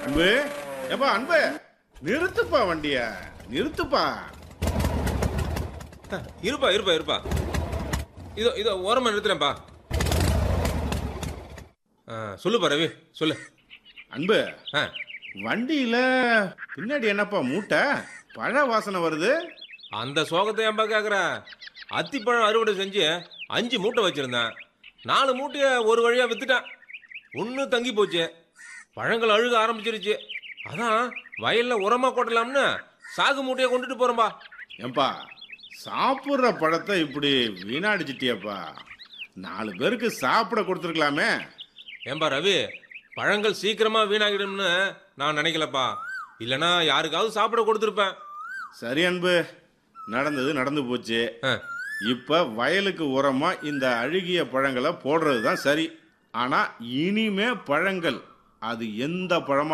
அன்பு ஏப்பா அன்பு நிறுத்துப்பா வண்டிய நிறுத்துப்பா ஆ, இருப்பா இருப்பா இருப்பா இதோ இதோ ஓரமா நிறுத்துறேன்ப்பா ஆ, சொல்லுப்பா ரவி சொல்லு அன்பு ஆ வண்டியில பின்னாடி என்னப்பா மூட்டை பழ வாசனை வருது அந்த சோகத்தை ஏன்பா கேட்குற அத்திப்பழம் அறுவடை செஞ்சு அஞ்சு மூட்டை வச்சிருந்தேன் நாலு மூட்டையை ஒரு வழியாக வித்துட்டேன் ஒன்று தங்கி போச்சு பழங்கள் அழுக ஆரம்பிச்சிருச்சு அதான் வயலில் உரமாக கொட்டலாம்னு சாகு மூட்டையை கொண்டுட்டு போகிறேன்பா ஏன்பா சாப்பிட்ற பழத்தை இப்படி வீணாடிச்சிட்டியப்பா நாலு பேருக்கு சாப்பிட கொடுத்துருக்கலாமே ஏன்பா ரவி பழங்கள் சீக்கிரமாக வீணாகிடும்னு நான் நினைக்கலப்பா இல்லைன்னா யாருக்காவது சாப்பிட கொடுத்துருப்பேன் சரி அன்பு நடந்தது நடந்து போச்சு ஆ இப்ப வயலுக்கு உரமா இந்த அழுகிய பழங்களை போடுறது தான் சரி ஆனா இனிமே பழங்கள் அது எந்த பழமா